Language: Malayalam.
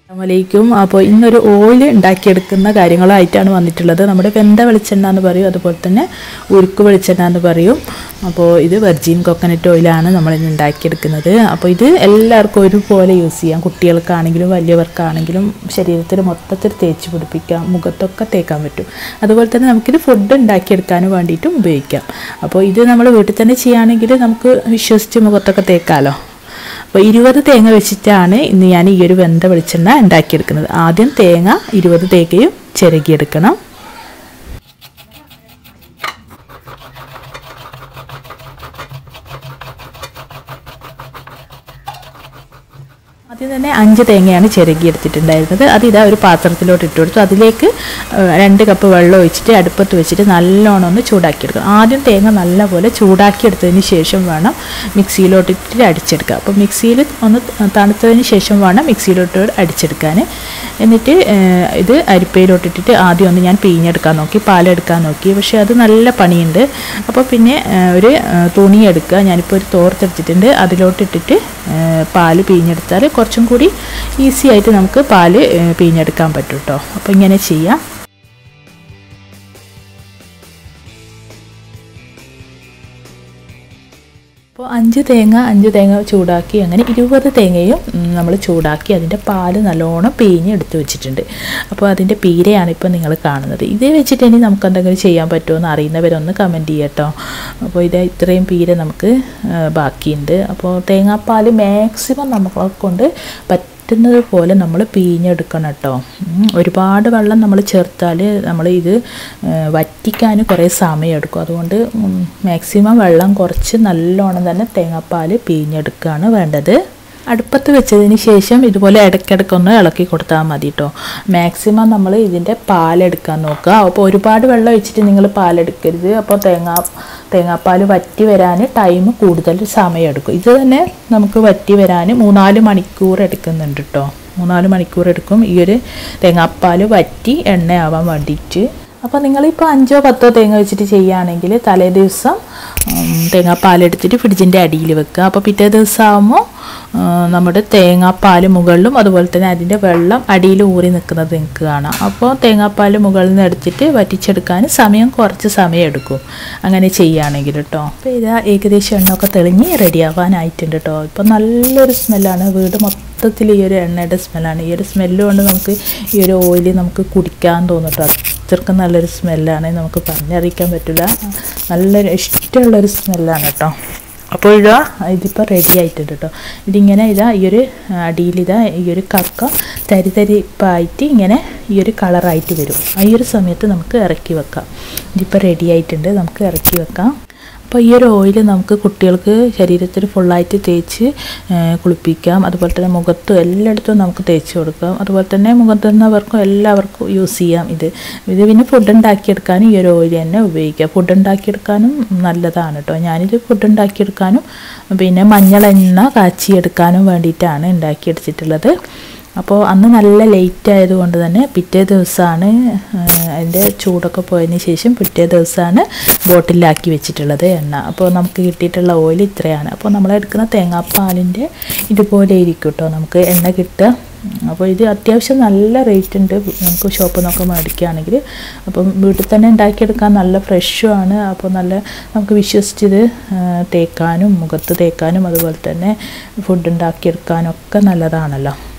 അസ്സലാമലൈക്കും അപ്പോൾ ഇന്നൊരു ഓയിൽ ഉണ്ടാക്കിയെടുക്കുന്ന കാര്യങ്ങളായിട്ടാണ് വന്നിട്ടുള്ളത് നമ്മുടെ വെന്ത വെളിച്ചെണ്ണ എന്ന് പറയും അതുപോലെ തന്നെ ഉരുക്ക് വെളിച്ചെണ്ണ എന്ന് പറയും അപ്പോൾ ഇത് വെർജിൻ കോക്കനട്ട് ഓയിലാണ് നമ്മൾ ഇന്ന് ഉണ്ടാക്കിയെടുക്കുന്നത് അപ്പോൾ ഇത് എല്ലാവർക്കും ഒരുപോലെ യൂസ് ചെയ്യാം കുട്ടികൾക്കാണെങ്കിലും വലിയവർക്കാണെങ്കിലും ശരീരത്തിൽ മൊത്തത്തിൽ തേച്ച് പിടിപ്പിക്കാം മുഖത്തൊക്കെ തേക്കാൻ പറ്റും അതുപോലെ തന്നെ നമുക്കിത് ഫുഡ് ഉണ്ടാക്കിയെടുക്കാനും വേണ്ടിയിട്ടും ഉപയോഗിക്കാം അപ്പോൾ ഇത് നമ്മൾ വീട്ടിൽ തന്നെ ചെയ്യുകയാണെങ്കിൽ നമുക്ക് വിശ്വസിച്ച് മുഖത്തൊക്കെ തേക്കാമല്ലോ അപ്പോൾ ഇരുപത് തേങ്ങ വെച്ചിട്ടാണ് ഇന്ന് ഞാൻ ഈ ഒരു വെന്ത വെളിച്ചെണ്ണ ഉണ്ടാക്കിയെടുക്കുന്നത് ആദ്യം തേങ്ങ ഇരുപത് തേങ്ങയും ചിരകിയെടുക്കണം ആദ്യം തന്നെ അഞ്ച് തേങ്ങയാണ് ചിരകി എടുത്തിട്ടുണ്ടായിരുന്നത് അത് ഇതാ ഒരു പാത്രത്തിലോട്ട് ഇട്ട് കൊടുത്തു അതിലേക്ക് ഏഹ്, രണ്ട് കപ്പ് വെള്ളം ഒഴിച്ചിട്ട് അടുപ്പത്ത് വെച്ചിട്ട് നല്ലോണം ഒന്ന് ചൂടാക്കിയെടുക്കണം ആദ്യം തേങ്ങ നല്ലപോലെ ചൂടാക്കി എടുത്തതിന് ശേഷം വേണം മിക്സിയിലോട്ട് ഇട്ടിട്ട് അടിച്ചെടുക്കുക അപ്പോൾ മിക്സിയിൽ ഒന്ന് തണുത്തതിന് ശേഷം വേണം മിക്സിയിലോട്ട് അടിച്ചെടുക്കാൻ എന്നിട്ട് ഏഹ്, ഇത് അരിപ്പയിലോട്ട് ഇട്ടിട്ട് ആദ്യം ഒന്ന് ഞാൻ പിഴിഞ്ഞെടുക്കാൻ നോക്കി പാലെടുക്കാൻ നോക്കി പക്ഷേ അത് നല്ല പണിയുണ്ട് അപ്പോൾ പിന്നെ ഏഹ്, ഒരു ഏഹ്, തുണി എടുക്കുക ഞാനിപ്പോൾ ഒരു തോർത്തെടുത്തിട്ടുണ്ട് അതിലോട്ട് ഇട്ടിട്ട് ഏഹ്, പാല് പിഴിഞ്ഞെടുത്താൽ കുറച്ചും കൂടി ഈസി ആയിട്ട് നമുക്ക് പാല് ഏഹ്, പിഴിഞ്ഞെടുക്കാൻ പറ്റും കേട്ടോ അപ്പോൾ ഇങ്ങനെ ചെയ്യാം അപ്പോൾ അഞ്ച് തേങ്ങ അഞ്ച് തേങ്ങ ചൂടാക്കി അങ്ങനെ ഇരുപത് തേങ്ങയും നമ്മൾ ചൂടാക്കി അതിൻ്റെ പാല് നല്ലോണം പിഴിഞ്ഞ് എടുത്ത് വെച്ചിട്ടുണ്ട് അപ്പോൾ അതിൻ്റെ പീരയാണ് ഇപ്പോൾ നിങ്ങൾ കാണുന്നത് ഇതേ വെച്ചിട്ട് ഇനി നമുക്ക് എന്തെങ്കിലും ചെയ്യാൻ പറ്റുമോ എന്ന് അറിയുന്നവരൊന്ന് കമൻറ്റ് ചെയ്യട്ടോ അപ്പോൾ ഇത് ഇത്രയും പീര നമുക്ക് ആ, ബാക്കിയുണ്ട് അപ്പോൾ തേങ്ങാപ്പാൽ മാക്സിമം നമ്മളെ കൊണ്ട് പറ്റുന്നത് പോലെ നമ്മൾ പിഴിഞ്ഞെടുക്കണം കേട്ടോ ഉം, ഒരുപാട് വെള്ളം നമ്മൾ ചേർത്താൽ നമ്മൾ ഇത് വറ്റിക്കാൻ കുറേ സമയം എടുക്കും അതുകൊണ്ട് മാക്സിമം വെള്ളം കുറച്ച് നല്ലോണം തന്നെ തേങ്ങാപ്പാൽ പിഴിഞ്ഞെടുക്കുകയാണ് വേണ്ടത് അടുപ്പത്ത് വെച്ചതിന് ശേഷം ഇതുപോലെ ഇടയ്ക്കിടയ്ക്കൊന്ന് ഇളക്കി കൊടുത്താൽ മതി കേട്ടോ മാക്സിമം നമ്മൾ ഇതിൻ്റെ പാലെടുക്കാൻ നോക്കുക അപ്പോൾ ഒരുപാട് വെള്ളം ഒഴിച്ചിട്ട് നിങ്ങൾ പാലെടുക്കരുത് അപ്പോൾ തേങ്ങാ തേങ്ങാപ്പാൽ വറ്റി വരാൻ ടൈം കൂടുതൽ സമയം എടുക്കും ഇത് തന്നെ നമുക്ക് വറ്റി വരാൻ മൂന്നാല് മണിക്കൂർ എടുക്കുന്നുണ്ട് കേട്ടോ മൂന്നാല് മണിക്കൂർ എടുക്കും ഈ ഒരു തേങ്ങാപ്പാൽ വറ്റി എണ്ണയാവാൻ വേണ്ടിയിട്ട് അപ്പോൾ നിങ്ങളിപ്പോൾ അഞ്ചോ പത്തോ തേങ്ങ വെച്ചിട്ട് ചെയ്യുകയാണെങ്കിൽ തലേ ദിവസം ഉം, തേങ്ങാപ്പാലെടുത്തിട്ട് ഫ്രിഡ്ജിൻ്റെ അടിയിൽ വെക്കുക അപ്പോൾ പിറ്റേ ദിവസം ആകുമ്പോൾ നമ്മുടെ തേങ്ങാപ്പാൽ മുകളിലും അതുപോലെ തന്നെ അതിൻ്റെ വെള്ളം അടിയിൽ ഊറി നിൽക്കുന്നത് നിങ്ങൾക്ക് കാണാം അപ്പോൾ തേങ്ങാപ്പാൽ മുകളിൽ നിന്ന് എടുത്തിട്ട് വറ്റിച്ചെടുക്കാൻ സമയം കുറച്ച് സമയം എടുക്കും അങ്ങനെ ചെയ്യുകയാണെങ്കിൽ കേട്ടോ അപ്പോൾ ഇതാ ഏകദേശം എണ്ണയൊക്കെ തെളിഞ്ഞ് റെഡിയാവാനായിട്ടുണ്ട് കേട്ടോ ഇപ്പോൾ നല്ലൊരു സ്മെല്ലാണ് വീട് മൊത്തത്തിൽ ഈ ഒരു എണ്ണയുടെ സ്മെല്ലാണ് ഈ ഒരു സ്മെല്ല് കൊണ്ട് നമുക്ക് ഈ ഒരു ഓയിൽ നമുക്ക് കുടിക്കാൻ തോന്നും കേട്ടോ അത്രക്കും നല്ലൊരു സ്മെല്ലാണ് നമുക്ക് പറഞ്ഞറിയിക്കാൻ പറ്റില്ല നല്ലൊരു ഇഷ്ടമുള്ളൊരു സ്മെല്ലാണ് കേട്ടോ അപ്പോൾ ഇതാ ഇതിപ്പോൾ റെഡി ആയിട്ടുണ്ട് കേട്ടോ ഇതിങ്ങനെ ഇതാ ഈ ഒരു അടിയിൽ ഇതാ ഈ ഒരു കക്ക തരി തരിപ്പായിട്ട് ഇങ്ങനെ ഈ ഒരു കളറായിട്ട് വരും ആ ഈ ഒരു സമയത്ത് നമുക്ക് ഇറക്കി വെക്കാം ഇതിപ്പോൾ റെഡി ആയിട്ടുണ്ട് നമുക്ക് ഇറക്കി വെക്കാം അപ്പോൾ ഈ ഒരു ഓയിൽ നമുക്ക് കുട്ടികൾക്ക് ശരീരത്തിൽ ഫുള്ളായിട്ട് തേച്ച് ഏഹ്, കുളിപ്പിക്കാം അതുപോലെ തന്നെ മുഖത്തും എല്ലായിടത്തും നമുക്ക് തേച്ച് കൊടുക്കാം അതുപോലെ തന്നെ മുഖത്തുന്നവർക്കും എല്ലാവർക്കും യൂസ് ചെയ്യാം ഇത് ഇത് പിന്നെ ഫുഡ് ഉണ്ടാക്കിയെടുക്കാനും ഈ ഒരു ഓയിൽ തന്നെ ഉപയോഗിക്കാം ഫുഡ് ഉണ്ടാക്കിയെടുക്കാനും നല്ലതാണ് കേട്ടോ ഞാനിത് ഫുഡ് ഉണ്ടാക്കിയെടുക്കാനും പിന്നെ മഞ്ഞളെണ്ണ കാച്ചിയെടുക്കാനും വേണ്ടിയിട്ടാണ് ഉണ്ടാക്കിയെടുത്തിട്ടുള്ളത് അപ്പോൾ അന്ന് നല്ല ലേറ്റ് ആയതുകൊണ്ട് തന്നെ പിറ്റേ ദിവസമാണ് അതിൻ്റെ ചൂടൊക്കെ പോയതിന് ശേഷം പിറ്റേ ദിവസമാണ് ബോട്ടിലാക്കി വെച്ചിട്ടുള്ളത് എണ്ണ അപ്പോൾ നമുക്ക് കിട്ടിയിട്ടുള്ള ഓയിൽ ഇത്രയാണ് അപ്പോൾ നമ്മൾ എടുക്കുന്ന തേങ്ങാപ്പാലിൻ്റെ ഇതുപോലെ ഇരിക്കും കേട്ടോ നമുക്ക് എണ്ണ കിട്ടുക അപ്പോൾ ഇത് അത്യാവശ്യം നല്ല റേറ്റ് ഉണ്ട് നമുക്ക് ഷോപ്പിൽ നിന്നൊക്കെ മേടിക്കുകയാണെങ്കിൽ അപ്പം വീട്ടിൽ തന്നെ ഉണ്ടാക്കിയെടുക്കാൻ നല്ല ഫ്രഷുമാണ് അപ്പോൾ നല്ല നമുക്ക് വിശ്വസിച്ചിത് തേക്കാനും മുഖത്ത് തേക്കാനും അതുപോലെ തന്നെ ഫുഡ് ഉണ്ടാക്കിയെടുക്കാനും ഒക്കെ നല്ലതാണല്ലോ